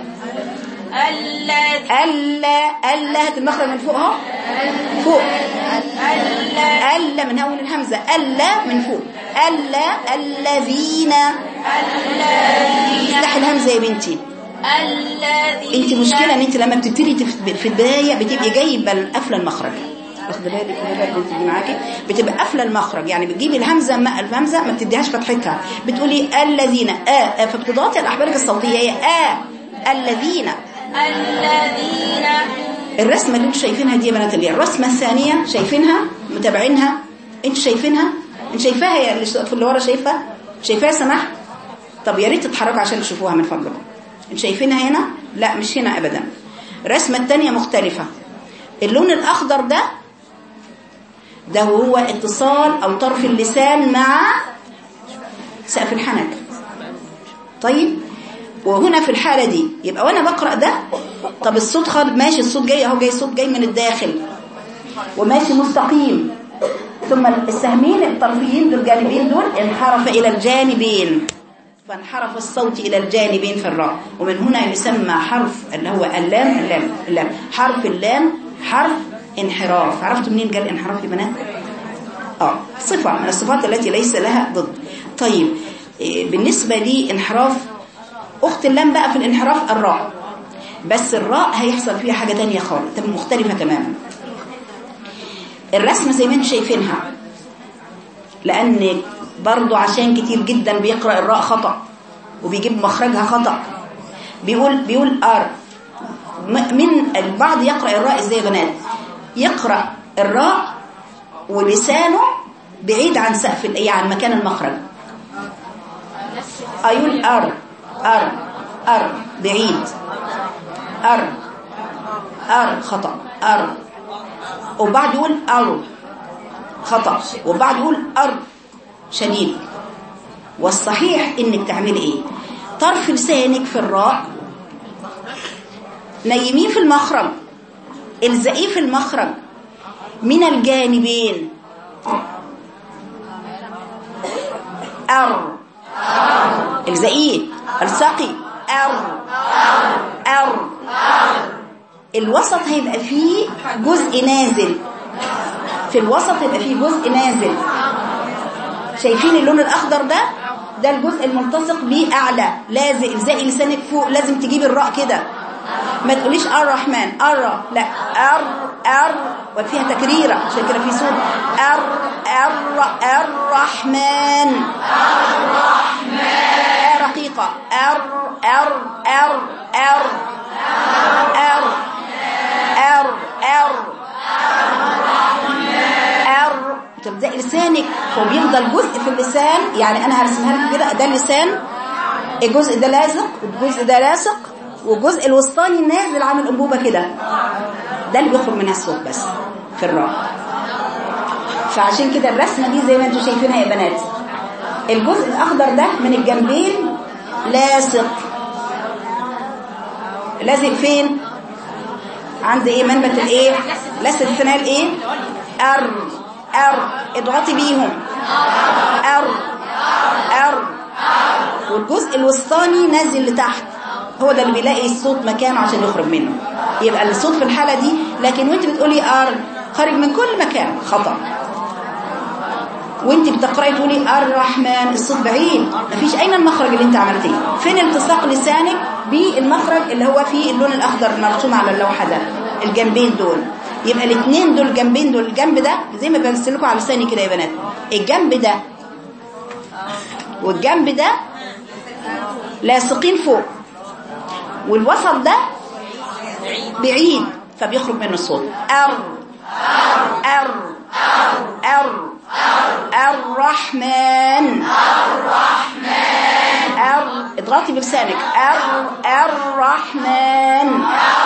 الذي الا الا هات المخرج من فوق اهو فوق الا من اول الهمزه الا من فوق الا الذين افتحي الهمزه يا بنتي الذي انت مشكله ان انت لما بتبتدي تف- في البدايه بتبقي جايبه قافله المخرج واخده بالك خدي بالك انت دي معاكي بتبقى قافله المخرج يعني بتجيبي الهمزه ما الهمزه ما بتديهاش فتحتها بتقولي الذين اه آه، فبتضغطي على الاحبال الصوتيه هي اه الذين الذين الرسمه اللي انتوا شايفينها دي يا بنات اللي هي الرسمه الثانيه شايفينها متابعينها انتوا شايفينها انت شايفاها يا اللي في اللي ورا شايفها شايفاها سمح طب يا ريت تتحركوا عشان تشوفوها من فضلكم انتوا شايفينها هنا لا مش هنا ابدا الرسمه الثانيه مختلفه اللون الاخضر ده ده هو اتصال او طرف اللسان مع سقف الحنك طيب وهنا في الحالة دي يبقى وانا بقرأ ده طب الصوت خارج ماشي الصوت جاي اهو جاي الصوت جاي من الداخل وماشي مستقيم ثم السهمين الطرفيين دول الجانبين دول انحرف الى الجانبين فانحرف الصوت الى الجانبين في الراء ومن هنا يسمى حرف اللي هو اللام اللام اللام حرف اللام حرف انحراف عرفتوا منين قال انحراف يا بنات اه صفة من الصفات التي ليس لها ضد طيب إيه، بالنسبة لي انحراف أخت اللام بقى في الانحراف الراء بس الراء هيحصل فيها حاجة تانية خالص تبقى مختلفة تماما الرسمة زي ما انتم شايفينها لأن برضو عشان كتير جدا بيقرأ الراء خطأ وبيجيب مخرجها خطأ بيقول بيقول ار م- من البعض يقرأ الراء ازاي يا بنات يقرأ الراء ولسانه بعيد عن سقف ال- عن مكان المخرج أيقول أر أر أر بعيد أر أر خطأ أر وبعد يقول أر خطأ وبعد يقول أر شديد والصحيح إنك تعملي إيه طرف لسانك في الراء نيميه في المخرج الزقيه في المخرج من الجانبين أر الزقيه السقي أر أر الوسط هيبقى فيه جزء نازل في الوسط يبقى فيه جزء نازل شايفين اللون الأخضر ده ده الجزء الملتصق بيه أعلى لازق الزقي لسانك فوق لازم تجيب الراء كده ما تقوليش الرحمن ار لا ار ار وفيها تكريرة عشان كده في صوت ار ار الرحمن الرحمن رقيقة ار ار ار ار ار ار ار ار تبدأ لسانك هو بيفضل جزء في اللسان يعني انا هرسمها لك كده ده اللسان الجزء ده لازق والجزء ده لاصق والجزء الوسطاني نازل عامل انبوبه كده ده اللي بيخرج منها الصوت بس في الراء فعشان كده الرسمة دي زي ما انتم شايفينها يا بنات الجزء الأخضر ده من الجنبين لاصق لازق فين عند ايه منبت الايه لسه الثناء الايه ار ار اضغطي بيهم ار ار والجزء الوسطاني نازل لتحت هو ده اللي بيلاقي الصوت مكانه عشان يخرج منه يبقى الصوت في الحالة دي لكن وانت بتقولي ار خارج من كل مكان خطأ وانت بتقراي تقولي الرحمن الصوت بعيد مفيش اين المخرج اللي انت عملتيه فين التصاق لسانك بالمخرج اللي هو فيه اللون الاخضر مرسوم على اللوحه ده الجنبين دول يبقى الاثنين دول الجنبين دول الجنب ده زي ما برسل لكم على لساني كده يا بنات الجنب ده والجنب ده لاصقين فوق والوسط ده بعيد فبيخرج منه الصوت ار ار ار الرحمن الرحمن ار اضغطي بلسانك ار الرحمن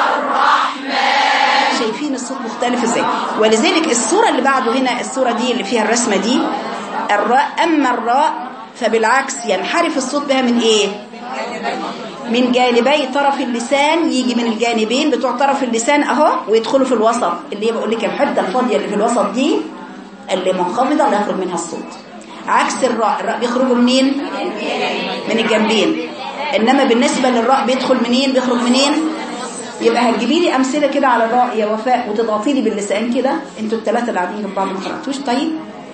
الرحمن شايفين الصوت مختلف ازاي ولذلك الصورة اللي بعده هنا الصورة دي اللي فيها الرسمة دي الراء اما الراء فبالعكس ينحرف الصوت بها من ايه من جانبي طرف اللسان يجي من الجانبين بتوع طرف اللسان اهو ويدخلوا في الوسط اللي هي بقول لك الحته الفاضيه اللي في الوسط دي اللي منخفضه اللي يخرج منها الصوت عكس الراء الراء بيخرجوا منين من الجنبين انما بالنسبه للراء بيدخل منين بيخرج منين يبقى هتجيبي لي امثله كده على الراء يا وفاء وتضغطي لي باللسان كده انتوا الثلاثه اللي قاعدين جنب بعض ما قراتوش طيب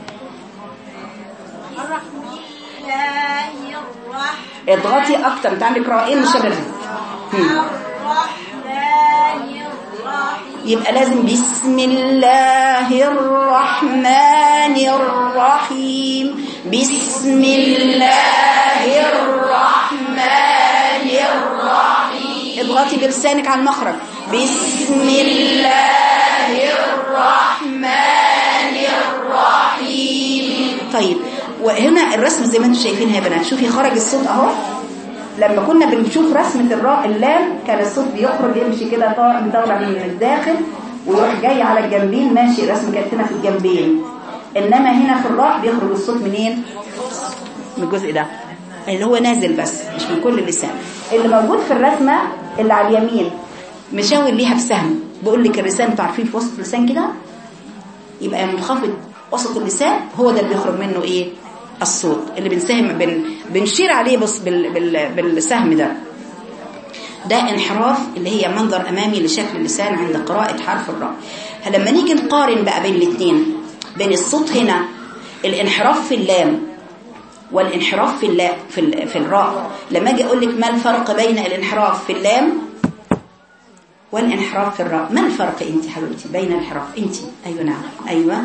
الله الرحمن اضغطي اكتر انت عندك راءين مشرفين هم. الرحمن الرحيم يبقى لازم بسم الله الرحمن الرحيم بسم الله الرحمن الرحيم اضغطي بلسانك على المخرج بسم الله الرحمن الرحيم طيب وهنا الرسم زي ما انتم شايفين يا بنات شوفي خرج الصوت اهو لما كنا بنشوف رسمة الراء اللام كان الصوت بيخرج يمشي كده طالع مطلع من الداخل ويروح جاي على الجنبين ماشي الرسم كانت هنا في الجنبين انما هنا في الراء بيخرج الصوت منين من الجزء ده اللي هو نازل بس مش من كل اللسان اللي موجود في الرسمة اللي على اليمين مشاور ليها بسهم بقول لك اللسان انتوا عارفين في وسط اللسان كده يبقى منخفض وسط اللسان هو ده اللي بيخرج منه ايه الصوت اللي بنسهم بن بنشير عليه بس بال بال بالسهم ده ده انحراف اللي هي منظر امامي لشكل اللسان عند قراءة حرف الراء لما نيجي نقارن بقى بين الاثنين بين الصوت هنا الانحراف في اللام والانحراف في اللا في, ال في الراء لما اجي اقول لك ما الفرق بين الانحراف في اللام والانحراف في الراء ما الفرق انت حبيبتي بين الانحراف انت ايوه نعم ايوه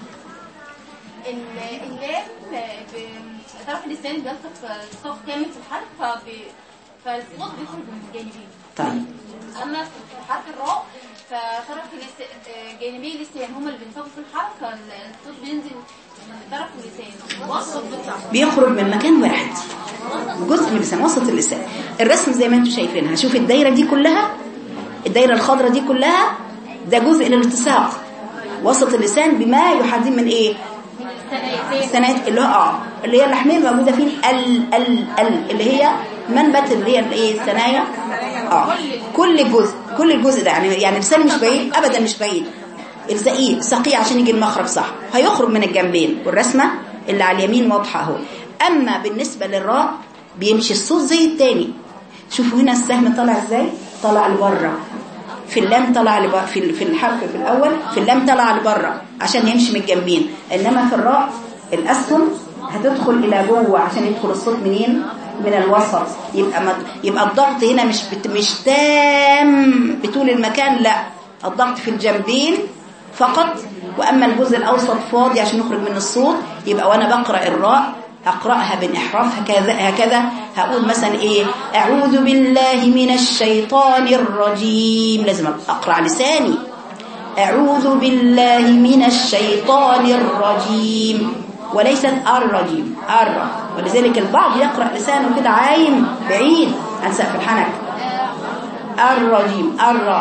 ال- اللام ب- طرف اللسان بيلصق الصوت كامل في الحرف فب... فالصوت بيخرج من الجانبين طيب اما في حرف الراء فطرف اللسان جانبي اللسان هما اللي بينصبوا في الحرف فالصوت بينزل من طرف اللسان والصوت بيطلع بيخرج من مكان واحد جزء من اللسان وسط اللسان الرسم زي ما انتم شايفينها شوف الدايره دي كلها الدايره الخضراء دي كلها ده جزء للالتصاق وسط اللسان بما يحاذي من ايه السنات اللي هو اه اللي هي اللحميه الموجوده فين ال ال ال اللي هي منبت اللي هي الايه الثنايا اه كل جزء كل الجزء ده يعني يعني لساني مش بعيد ابدا مش بعيد الزقيه سقيه عشان يجي المخرج صح هيخرج من الجنبين والرسمه اللي على اليمين واضحه اهو اما بالنسبه للراء بيمشي الصوت زي التاني شوفوا هنا السهم طالع ازاي طالع لبره في اللام طلع لبره في في الحرف في الاول في اللام طلع لبره عشان يمشي من الجنبين انما في الراء الاسهم هتدخل الى جوه عشان يدخل الصوت منين من الوسط يبقى مد... يبقى الضغط هنا مش بت... مش تام بطول المكان لا الضغط في الجنبين فقط واما الجزء الاوسط فاضي عشان يخرج من الصوت يبقى وانا بقرا الراء هقراها بانحراف هكذا هكذا هقول مثلا ايه اعوذ بالله من الشيطان الرجيم لازم اقرا لساني اعوذ بالله من الشيطان الرجيم وليست الرجيم الر ولذلك البعض يقرا لسانه كده عايم بعيد عن سقف الحنك الرجيم الر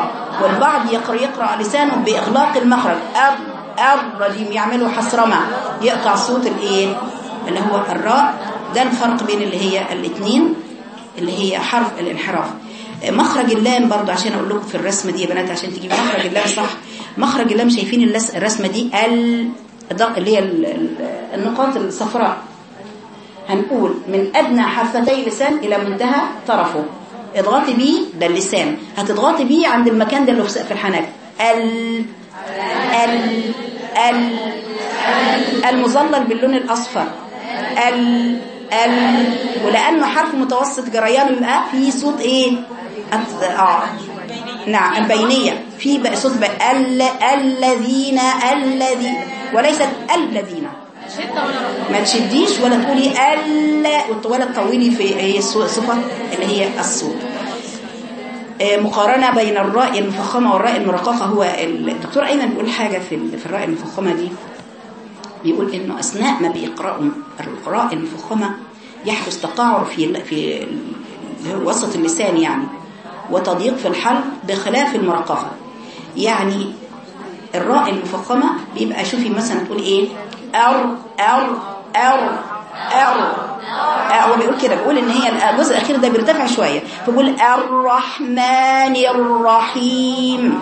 والبعض يقرأ, يقرأ لسانه بإغلاق المخرج أر الرجيم يعملوا حسرمة يقطع صوت الايه اللي هو الراء ده الفرق بين اللي هي الاثنين اللي هي حرف الانحراف مخرج اللام برضو عشان اقول لكم في الرسمه دي يا بنات عشان تجيب مخرج اللام صح مخرج اللام شايفين اللس- الرسمه دي ال الضغط اللي هي ال- ال- النقاط الصفراء هنقول من ادنى حرفتي اللسان الى منتهى طرفه اضغطي بيه ده اللسان هتضغطي بيه عند المكان ده اللي في سقف الحنك ال ال ال المظلل باللون الاصفر ال ال ولانه حرف متوسط جريان يبقى في صوت ايه أت- اه نعم البينيه في بقى صوت بقى ال الذين الذي وليست الذين ما تشديش ولا تقولي ال ولا تطولي في هي الصفه اللي هي الصوت آه، مقارنة بين الراء المفخمة والراء المرققة هو الدكتور أيمن بيقول حاجة في ال- في الراء المفخمة دي بيقول إنه أثناء ما بيقرأوا الراء المفخمة يحدث تقاعر في ال- في ال- وسط اللسان يعني وتضييق في الحلق بخلاف المرققة يعني الراء المفخمة بيبقى شوفي مثلا تقول ايه ار ار ار ار هو بيقول كده بيقول ان هي الجزء الاخير ده بيرتفع شويه فبيقول الرحمن الرحيم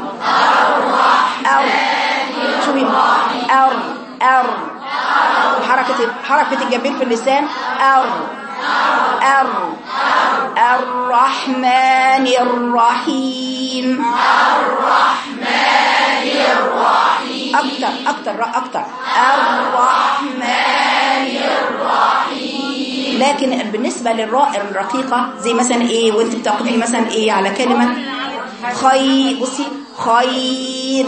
الرحمن شوفي ار ار حركه حركه الجبين في اللسان ار ار الرحمن الرحيم اكتر اكتر را اكتر الرحمن الرحيم لكن بالنسبة للراء الرقيقة زي مثلا ايه وانت بتقفي مثلا ايه على كلمة خير بصي خير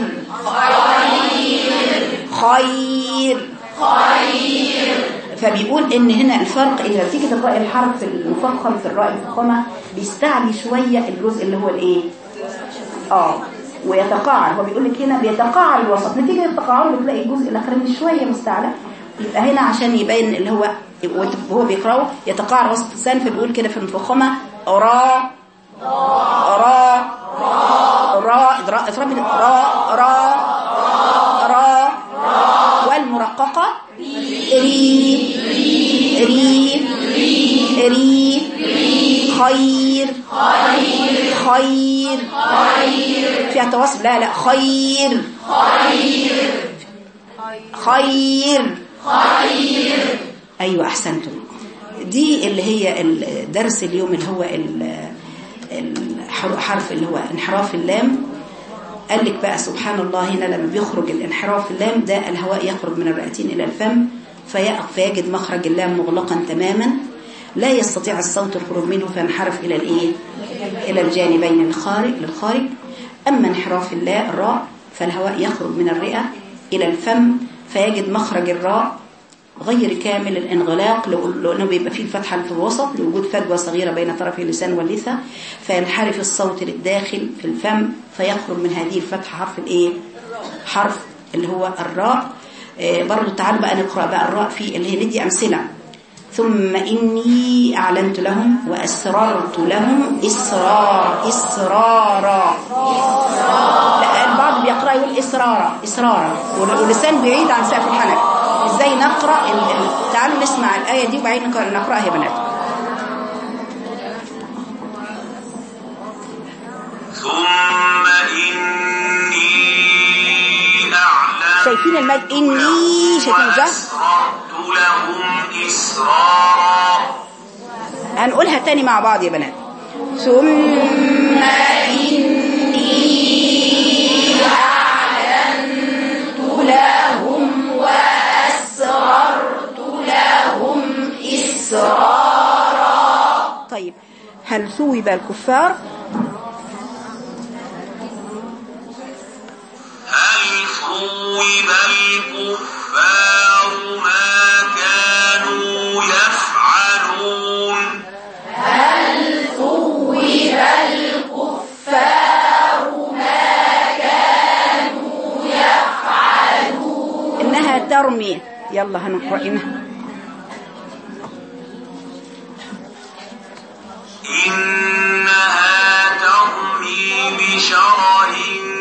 خير فبيقول ان هنا الفرق اذا تيجي تقرأي الحرف المفخم في الراء المفخمة بيستعلي شوية الجزء اللي هو الايه اه ويتقاعر هو بيقول لك هنا بيتقاعر الوسط نتيجة التقاعر بتلاقي الجزء الاخراني شوية مستعلى يبقى هنا عشان يبين اللي هو وهو بيقرأه يتقاعر وسط اللسان فبيقول كده في المفخمة را را را را اضربي را را را والمرققة ري ري ري خير خير فيها تواصل لا لا خير خير ايوه احسنتم دي اللي هي الدرس اليوم اللي هو ال- الحرف اللي هو انحراف اللام قال لك بقى سبحان الله هنا لما بيخرج الانحراف اللام ده الهواء يخرج من الرئتين إلى الفم فيقف فيجد مخرج اللام مغلقا تماما لا يستطيع الصوت الخروج منه فينحرف إلى الإيه؟ إلى الجانبين الخارج للخارج أما انحراف اللا الراء فالهواء يخرج من الرئة إلى الفم فيجد مخرج الراء غير كامل الانغلاق لأنه بيبقى فيه الفتحة في الوسط لوجود فجوة صغيرة بين طرف اللسان واللثة فينحرف الصوت للداخل في الفم فيخرج من هذه الفتحة حرف الايه حرف اللي هو الراء آه برضو تعالوا بقى نقرأ بقى الراء في اللي هي ندي أمثلة ثم إني أعلنت لهم وأسررت لهم إسرار إسرارا لا البعض بيقرأ يقول إسرارا إسرارا واللسان بعيد عن سقف الحنك إزاي نقرأ ال- ال- تعالوا نسمع الآية دي وبعدين نقرأ- نقرأها يا بنات ثم إني أعلم شايفين المد إني شايفين الجهر وأسررت لهم إسرارا هنقولها تاني مع بعض يا بنات ثم إني أعلنت لهم وأسررت لهم إسرارا طيب هل ثوب الكفار هل ثوب الكفار ما كانوا يفعلون إنها ترمي يلا هنقرأ إنها إنها ترمي بشرر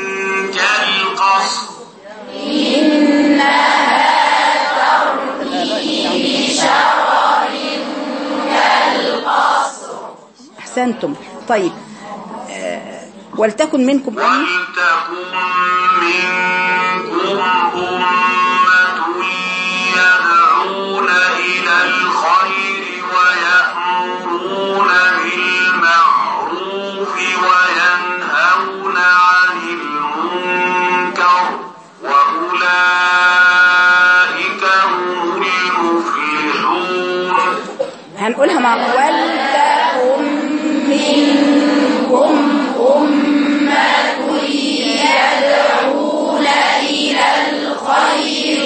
أحسنتم طيب آه، ولتكن منكم أمة ولتكن منكم أمة يدعون إلى الخير ويأمرون بالمعروف وينهون عن المنكر وأولئك هم المفلحون هنقولها مع ولتكن منكم أمة يدعون إلى الخير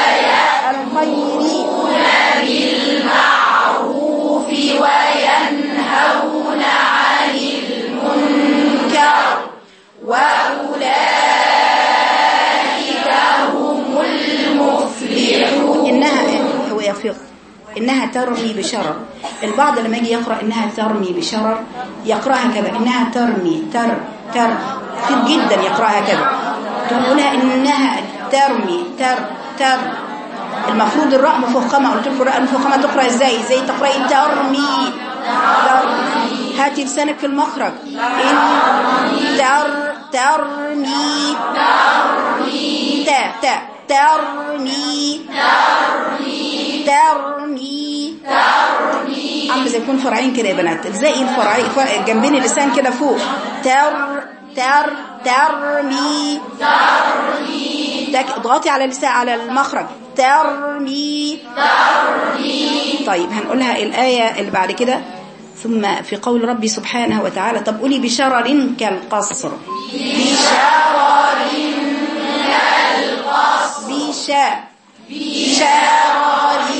ويأمرون بالمعروف وينهون عن المنكر وأولئك هم المفلحون إنها هو يفيق إنها ترمي بشرر البعض لما يجي يقرأ إنها ترمي بشرر يقرأها كذا إنها ترمي تر تر كتير جدا يقرأها كذا تقولها إنها ترمي تر تر المفروض الراء مفخمة قلت لكم الراء المفخمة تقرأ إزاي إزاي تقرأي ترمي ترمي هاتي لسانك في المخرج إن تر ترمي ترمي تا تا ترمي ترمي ترمي عامله زي يكون فرعين كده يا بنات زي الفرعين فرع جنبين اللسان كده فوق تر تر ترمي ترمي اضغطي على اللسان على المخرج ترمي ترمي طيب هنقولها الآية اللي بعد كده ثم في قول ربي سبحانه وتعالى طب قولي بشرر كالقصر بشرر كالقصر بشا بشرر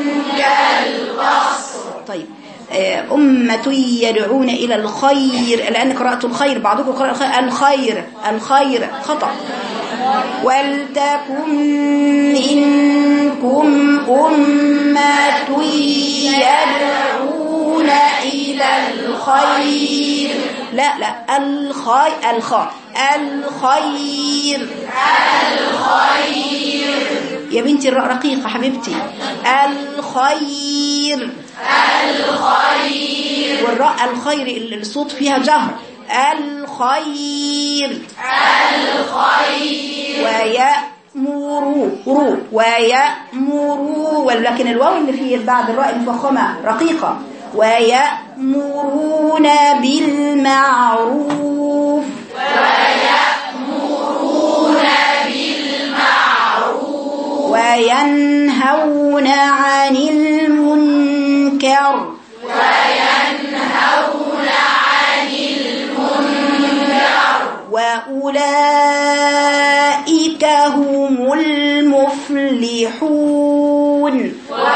كالقصر طيب آه، أمة يدعون إلى الخير لأن قراءة الخير بعضكم قرأ الخير الخير الخير خطأ ولتكن منكم أمة يدعون إلى الخير لا لا الخير الخير الخير يا بنتي الراء رقيقة حبيبتي الخير الخير والراء الخير الصوت فيها جهر الخير الخير ويأمر رو ويأمر ولكن الواو اللي فيه بعد الراء المفخمة رقيقة ويأمرون بالمعروف وينهون عن المنكر وينهون عن المنكر وأولئك هم المفلحون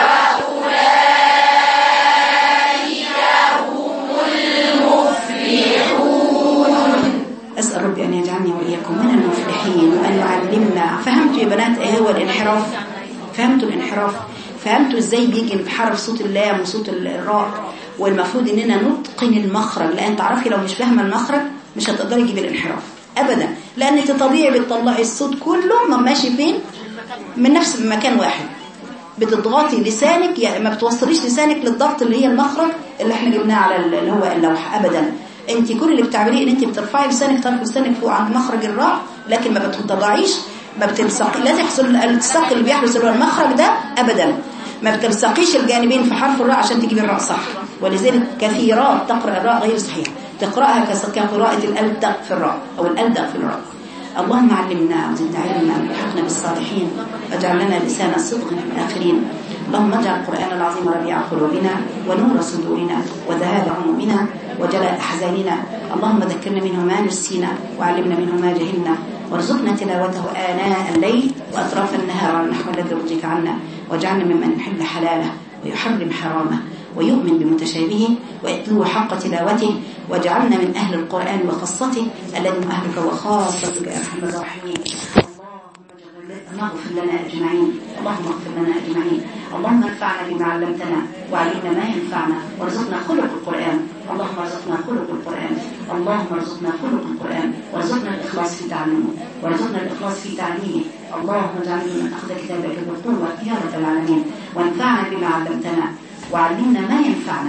أسأل ربي أن يجعلني وإياكم من المفلحين وأن يعلمنا فهمتوا يا بنات إيه هو الانحراف فهمتوا الانحراف فهمتوا إزاي بيجي بحرف صوت اللام وصوت الراء والمفروض إننا نتقن المخرج لأن تعرفي لو مش فاهمة المخرج مش هتقدري تجيبي الانحراف أبدا لأن انت طبيعي بتطلعي الصوت كله ما ماشي فين من نفس مكان واحد بتضغطي لسانك يعني ما بتوصليش لسانك للضغط اللي هي المخرج اللي احنا جبناه على اللي هو اللوحة أبدا انت كل اللي بتعمليه ان انت بترفعي لسانك طرف لسانك فوق عند مخرج الراء لكن ما بتضعيش ما بتلصقي لا تحصل الالتصاق اللي بيحدث اللي هو المخرج ده ابدا ما بتلصقيش الجانبين في حرف الراء عشان تجيبي الراء صح ولذلك كثيرات تقرا الراء غير صحيحه تقراها كس- كقراءه الالدق في الراء او الالدق في الراء اللهم علمنا وزدنا علما والحقنا بالصالحين واجعل لنا لسان صدق في الاخرين اللهم اجعل القران العظيم ربيع قلوبنا ونور صدورنا وذهاب همومنا وجلاء احزاننا اللهم ذكرنا منه ما نسينا وعلمنا منه ما جهلنا وارزقنا تلاوته آناء الليل وأطراف النهار على النحو الذي يرضيك عنا واجعلنا ممن يحل حلاله ويحرم حرامه ويؤمن بمتشابهه ويتلو حق تلاوته واجعلنا من أهل القرآن وخاصته الذي هم أهلك وخاصتك يا أرحم الراحمين اللهم اغفر لنا أجمعين اللهم اغفر لنا أجمعين اللهم انفعنا بما علمتنا وعلمنا ما ينفعنا وارزقنا خلق القرآن اللهم ارزقنا خلق القرآن اللهم ارزقنا خلق القرآن وارزقنا الإخلاص في تعليمه وارزقنا الإخلاص في تعليمه اللهم اجعلنا من أخذ كتابك بالقوة يا رب العالمين وانفعنا بما علمتنا وعلمنا ما ينفعنا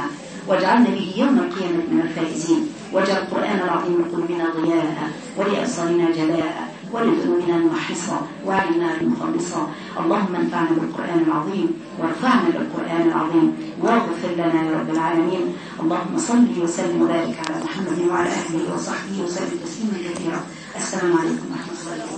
واجعلنا به يوم القيامة من الفائزين واجعل القرآن العظيم لقلوبنا ضياء ولأبصارنا جلاء ولذنوبنا محصا وعلنا مخلصا اللهم انفعنا بالقرآن العظيم وارفعنا بالقرآن العظيم واغفر لنا يا رب العالمين اللهم صل وسلم وبارك على محمد وعلى آله وصحبه وسلم تسليما كثيرا السلام عليكم ورحمة الله وبركاته